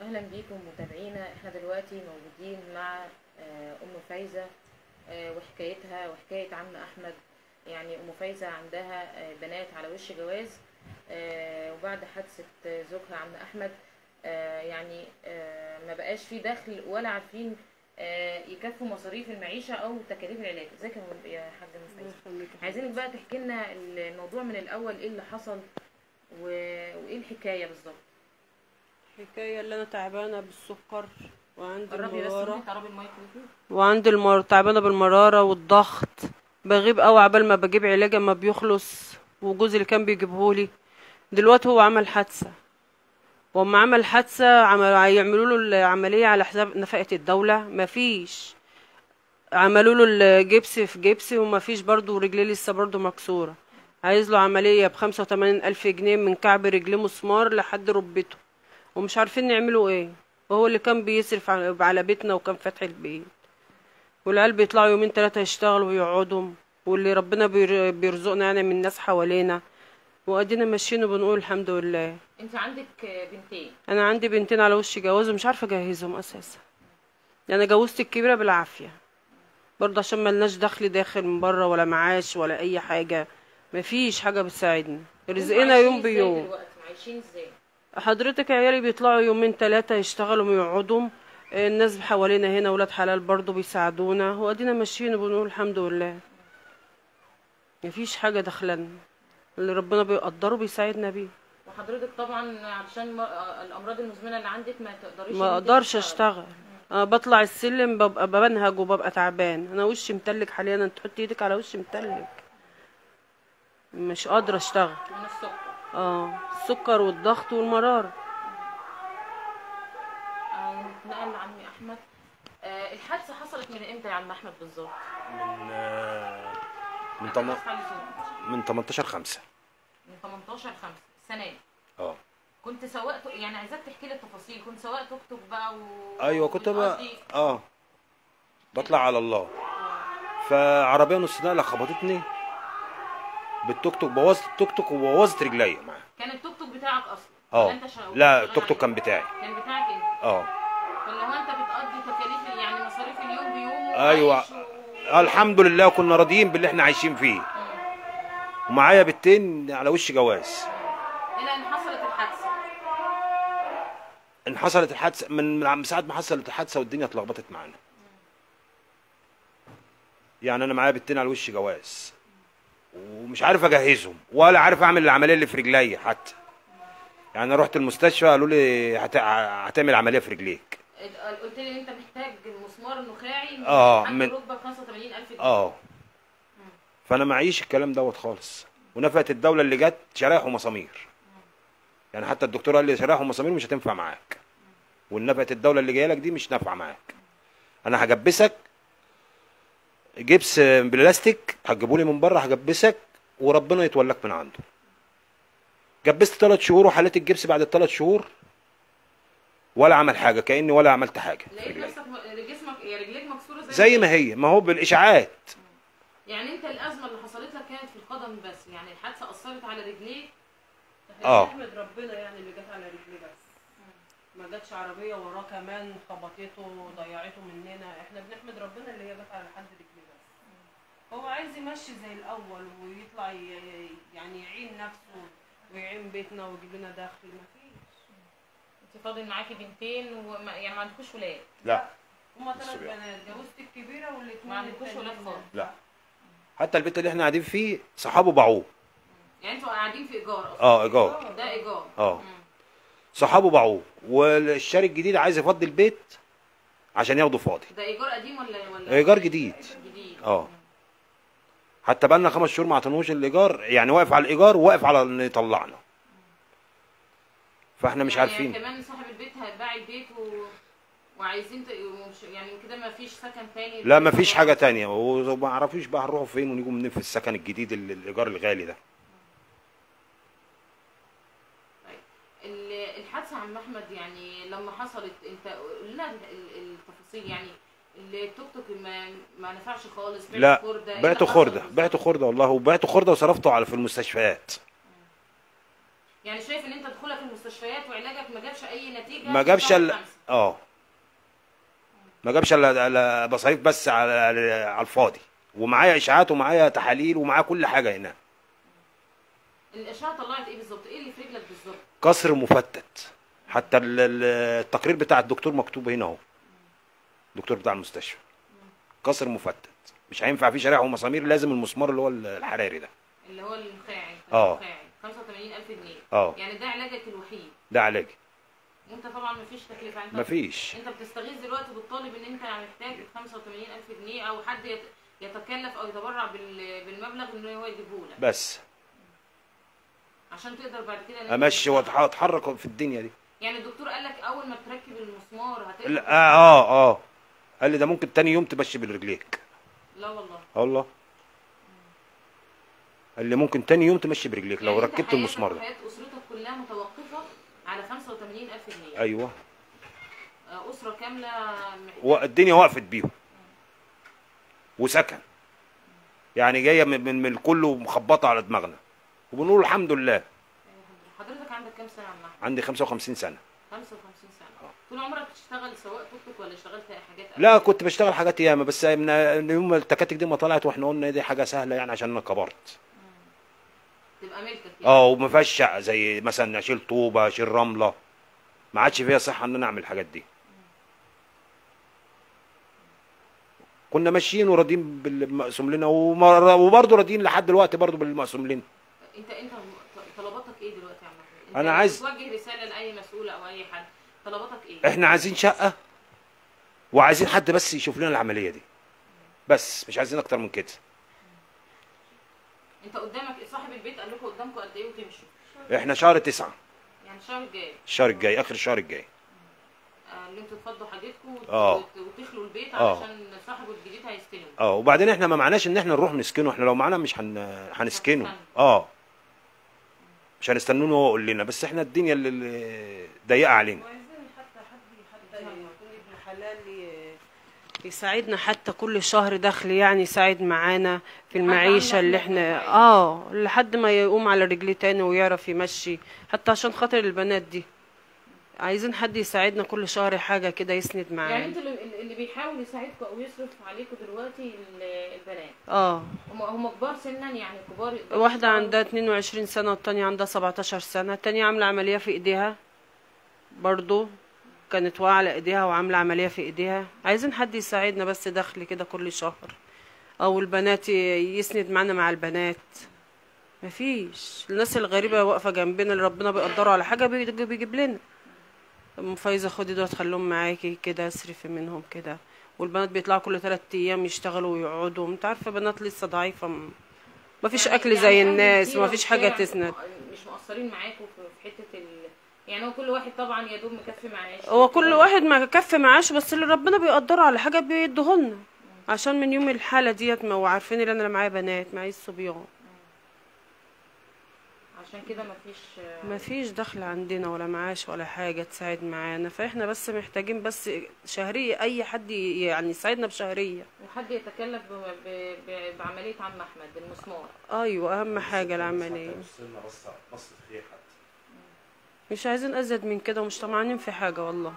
واهلا بيكم متابعينا احنا دلوقتي موجودين مع آه، ام فايزه آه، وحكايتها وحكايه عم احمد يعني ام فايزه عندها آه، بنات على وش جواز آه، وبعد حادثه زوجها عم احمد آه، يعني آه، ما بقاش في دخل ولا عارفين آه، يكفوا مصاريف المعيشه او تكاليف العلاج ازيك يا م- يا حاجه ام فايزه يخليك يا عايزينك بقى تحكي لنا الموضوع من الاول ايه اللي حصل و- وايه الحكايه بالظبط الحكاية اللي أنا تعبانة بالسكر وعندي قربي بس المرارة ممكن تقربي المايك ليكي وعندي المر... تعبانة بالمرارة والضغط بغيب قوي عبال ما بجيب علاج اما بيخلص وجوزي اللي كان بيجيبهولي دلوقتي هو عمل حادثة واما عمل حادثة عمل... هيعملوا له العملية على حساب نفقة الدولة مفيش عملوا له الجبس في جبس ومفيش برضه رجليه لسه برضه مكسورة عايز له عملية بخمسة وتمانين ألف جنيه من كعب رجليه مسمار لحد ركبته ومش عارفين نعملوا ايه وهو اللي كان بيصرف على على بيتنا وكان فاتح البيت والعيال بيطلعوا يومين ثلاثة يشتغلوا ويقعدوا واللي ربنا بير- بيرزقنا يعني من الناس حوالينا وادينا ماشيين وبنقول الحمد لله انت عندك بنتين انا عندي بنتين على وش جواز ومش عارفه اجهزهم اساسا يعني جوزت الكبيره بالعافيه برضه عشان ملناش دخل داخل من بره ولا معاش ولا اي حاجه مفيش حاجه بتساعدنا رزقنا انتوا يوم عايشين ازاي بيوم دلوقتي عايشين ازاي حضرتك عيالي بيطلعوا يومين ثلاثة يشتغلوا ويقعدوا الناس حوالينا هنا ولاد حلال برضو بيساعدونا وادينا ماشيين وبنقول الحمد لله مفيش حاجة دخلنا اللي ربنا بيقدره بيساعدنا بيه وحضرتك طبعا علشان ما- الامراض المزمنه اللي عندك ما تقدريش ما إن انت اقدرش تشتغلي. اشتغل أه بطلع السلم ببقى بنهج وببقى تعبان انا وشي متلج حاليا انت تحط ايدك على وشي متلج مش قادرة اشتغل من السكر اه السكر والضغط والمرارة آه، نتنقل لعمي احمد آه، الحادثه حصلت من امتى يا عم احمد بالظبط من آه، من تم... حصلت على صوت. من 18 5 من 18 5 السنه دي اه كنت سواق توك- يعني عايزاك تحكي لي التفاصيل كنت سواق توك توك بقى و... ايوه كنت بقى وتقضي- اه بطلع على الله فعربيه نص نقله خبطتني بالتوك توك بوظت التوك توك وبوظت رجليا معاه كان التوك توك بتاعك اصلا اه ولا انت شغال- لا شغال التوك توك عليه؟ كان بتاعي كان بتاعك انت اه فاللي هو انت بتقضي تكاليف يعني مصاريف اليوم بيوم ايوه وعايش و... آه، الحمد لله كنا راضيين باللي احنا عايشين فيه ومعايا بنتين على وش جواز الى ان حصلت الحادثه ان حصلت الحادثه من من ساعه ما حصلت الحادثه والدنيا اتلخبطت معانا يعني انا معايا بنتين على وش جواز ومش عارف اجهزهم ولا عارف اعمل العمليه اللي في رجليا حتى يعني انا رحت المستشفى قالوا لي هت... هتعمل عمليه في رجليك قلت لي ان انت محتاج مسمار نخاعي آه، عند من- ركبه ب 85000 جنيه اه فانا معيش الكلام دوت خالص ونفقه الدوله اللي جت شرايح ومسامير يعني حتى الدكتور قال لي شرايح ومسامير مش هتنفع معاك والنفقه الدوله اللي جايه لك دي مش نافعه معاك انا هجبسك جبس بلاستيك هتجيبه لي من بره هجبسك وربنا يتولاك من عنده جبست ثلاث شهور وحليت الجبس بعد الثلاث شهور ولا عمل حاجه كاني ولا عملت حاجه في لقيت رجلي. نفسك م- جسمك يا رجليك مكسوره زي, زي ما هي ما هو بالاشاعات يعني انت الازمه اللي حصلت لك كانت في القدم بس يعني الحادثه اثرت على رجليك آه. نحمد ربنا يعني اللي جت على رجلي بس ما جاتش عربيه وراه كمان خبطته وضيعته مننا احنا بنحمد ربنا اللي هي جت على حد رجلي بس هو عايز يمشي زي الاول ويطلع ي- يعني يعين نفسه ويعين بيتنا ويجيب لنا دخل مفيش انت فاضل معاكي بنتين وما يعني ما عندكوش ولاد لا هما ثلاث الصبيان. بنات جوزت الكبيره والاثنين ما عندكوش ولاد خالص. لا. حتى البيت اللي احنا قاعدين فيه صحابه باعوه يعني انتوا قاعدين في ايجار اصلا اه ايجار ده ايجار اه مم. صحابه باعوه والشاري الجديد عايز يفضي البيت عشان ياخده فاضي ده ايجار قديم ولا ولا ايجار جديد جديد اه حتى بقالنا خمس شهور ما عطيناهوش الايجار يعني واقف على الايجار وواقف على انه يطلعنا فاحنا مش يعني عارفين كمان صاحب البيت هيباع البيت و... وعايزين ت... ومش... يعني كده ما فيش سكن تاني لا ما فيش حاجه تانية وما عرفوش بقى هنروحوا فين ونيجوا منين في السكن الجديد اللي الايجار الغالي ده ال- الحادثه عم احمد يعني لما حصلت انت قول لنا ال- ال- التفاصيل يعني التوك توك ما, ما نفعش خالص بعت لا خردة، إيه بعته اللي حصل خرده بالظبط؟ بعته خرده والله وبعته خرده وصرفته على في المستشفيات يعني شايف ان انت دخولك المستشفيات وعلاجك ما جابش اي نتيجه ما في جابش شهر الا خمسة. اه ما جابش الا الا مصاريف بس على على الفاضي ومعايا اشاعات ومعايا تحاليل ومعايا كل حاجه هنا الاشعه طلعت ايه بالظبط ايه اللي في رجلك بالظبط كسر مفتت حتى ال- ال- التقرير بتاع الدكتور مكتوب هنا اهو الدكتور بتاع المستشفى كسر مفتت مش هينفع فيه شرايح ومسامير لازم المسمار اللي هو الحراري ده اللي هو النخاعي اه. النخاعي 85000 جنيه اه يعني ده علاجك الوحيد ده علاج وانت طبعا مفيش تكلفه انت مفيش انت بتستغيث دلوقتي بالطالب ان انت محتاج 85000 جنيه او حد يت- يتكلف او يتبرع بال- بالمبلغ ان هو يجيبه لك بس عشان تقدر بعد كده ان انت امشي تشتغل. واتحرك في الدنيا دي يعني الدكتور قال لك اول ما تركب المسمار هتقدر لا، اه اه اه قال لي ده ممكن تاني يوم تمشي برجليك لا والله اه والله قال لي ممكن تاني يوم تمشي برجليك لو يعني انت ركبت حياتك المسمار ده وحياة اسرتك كلها متوقفه على 85000 جنيه ايوه آه، اسره كامله محتاجة والدنيا وقفت بيهم وسكن يعني جايه من من من الكل ومخبطه على دماغنا وبنقول الحمد لله حضرتك عندك كام سنه يا عم أحمد؟ عندي 55 سنه 55 سنه طول عمرك بتشتغل سواق توك توك ولا اشتغلت حاجات لا كنت بشتغل حاجات ياما بس من من يوم ما التكاتك دي ما طلعت واحنا قلنا دي حاجه سهله يعني عشان انا كبرت تبقى ملكك يعني اه وما فيهاش شقه زي مثلا اشيل طوبه اشيل رمله ما عادش فيها صحه ان انا اعمل الحاجات دي كنا ماشيين وراضيين بالمقسوم لنا ومر- وبرضه راضيين لحد دلوقتي برضه بالمقسوم لنا انت انت طلباتك ايه دلوقتي يا عم أحمد؟ انت أنا عايز- توجه رساله لاي مسؤول او اي حد طلباتك ايه احنا عايزين شقه وعايزين حد بس يشوف لنا العمليه دي بس مش عايزين اكتر من كده انت قدامك صاحب البيت قال لكم قدامكم قد ايه وتمشوا احنا شهر تسعة يعني الشهر الجاي الشهر الجاي اخر الشهر الجاي آه، اللي انتوا تفضوا حاجتكم وت- اه. وت- وتخلوا البيت اه. علشان صاحبه الجديد هيستلم اه وبعدين احنا ما معناش ان احنا نروح نسكنه احنا لو معانا مش هن... هنسكنه هتستنى. اه مش هنستنونه هو يقول لنا بس احنا الدنيا اللي- اللي ضيقه علينا وعايزين حتى حد حتى يكون ابن حلال ي- يساعدنا حتى كل شهر دخل يعني يساعد معانا في المعيشة عنده اللي أحمد احنا يساعد. اه لحد ما يقوم على رجليه تاني ويعرف يمشي حتى عشان خاطر البنات دي عايزين حد يساعدنا كل شهر حاجة كده يسند يعني معانا انتوا اللي, اللي بيحاول يساعدكم او يصرف عليكم دلوقتي ال- البنات اه هم هم كبار سنا يعني كبار يقدروا واحدة يشتغلوا؟ عندها 22 سنة والتانية عندها 17 سنة التانية عاملة عملية في ايديها برضو كانت واقعة على ايديها وعاملة عملية في ايديها عايزين حد يساعدنا بس دخل كده كل شهر او البنات ي- يسند معانا مع البنات مفيش الناس الغريبة واقفة جنبنا اللي ربنا بيقدروا على حاجة بيجي- بيجيب لنا ام فايزة خدي دول خليهم معاكي كده اصرفي منهم كده والبنات بيطلعوا كل ثلاث ايام يشتغلوا ويقعدوا انت عارفة بنات لسه ضعيفة م- مفيش يعني- اكل يعني زي أهل الناس كتير ومفيش حاجة وبتاع تسند مش مقصرين معاكم في في حته ال... يعني هو كل واحد طبعا يا دوب مكفي معاش هو كل واحد ما كف معاش بس اللي ربنا بيقدره على حاجة بيديهولنا عشان من يوم الحالة ديت ما هو عارفين ان انا معايا بنات معايا صبيان عشان كده مفيش مفيش دخل عندنا ولا معاش ولا حاجة تساعد معانا فاحنا بس محتاجين بس شهرية اي حد ي- يعني يساعدنا بشهرية وحد يتكلف ب... ب... ب... بعمليه عم احمد المسمار ايوه اهم حاجة العملية مش عايزين ازيد من كده ومش طمعانين في حاجة والله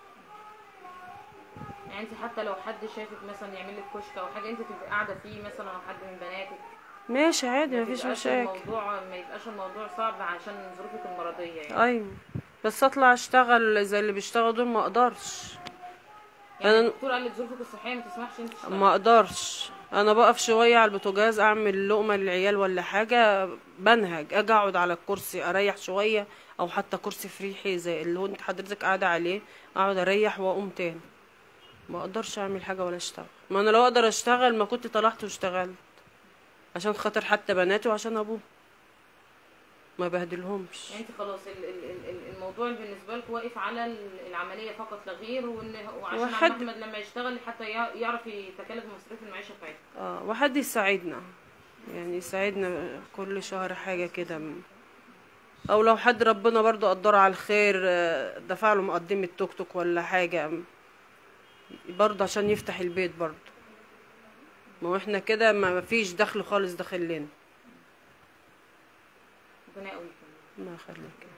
يعني انت حتى لو حد شافك مثلا يعمل لك كشك او حاجه انت تبقى قاعده فيه مثلا او حد من بناتك ماشي عادي ما مفيش تبقاش مشاكل الموضوع ما يبقاش الموضوع صعب عشان ظروفك المرضيه يعني ايوه بس اطلع اشتغل زي اللي بيشتغلوا دول ما اقدرش يعني أنا- الدكتور قال لك ظروفك الصحيه ما تسمحش انت تشتغلي. ما اقدرش انا بقف شويه على البوتاجاز اعمل لقمه للعيال ولا حاجه بنهج اجي اقعد على الكرسي اريح شويه او حتى كرسي فريحي زي اللي هو انت حضرتك قاعده عليه اقعد اريح واقوم تاني ما اقدرش اعمل حاجه ولا اشتغل ما انا لو اقدر اشتغل ما كنت طلعت واشتغلت عشان خاطر حتى بناتي وعشان ابوه ما بهدلهمش يعني انت خلاص ال- ال- ال- ال- الموضوع بالنسبه لك واقف على ال- العمليه فقط لا غير وان وعشان عم وحد- احمد لما يشتغل حتى يع- يعرف يتكلف بمصاريف المعيشه بتاعته اه وحد يساعدنا يعني يساعدنا كل شهر حاجة كده م- او لو حد ربنا برضو قدره على الخير آه، دفع له مقدمة توك توك ولا حاجة م- برضه عشان يفتح البيت برضه ما هو احنا كده ما فيش دخل خالص داخل لنا ربنا يقويكم ما يخليك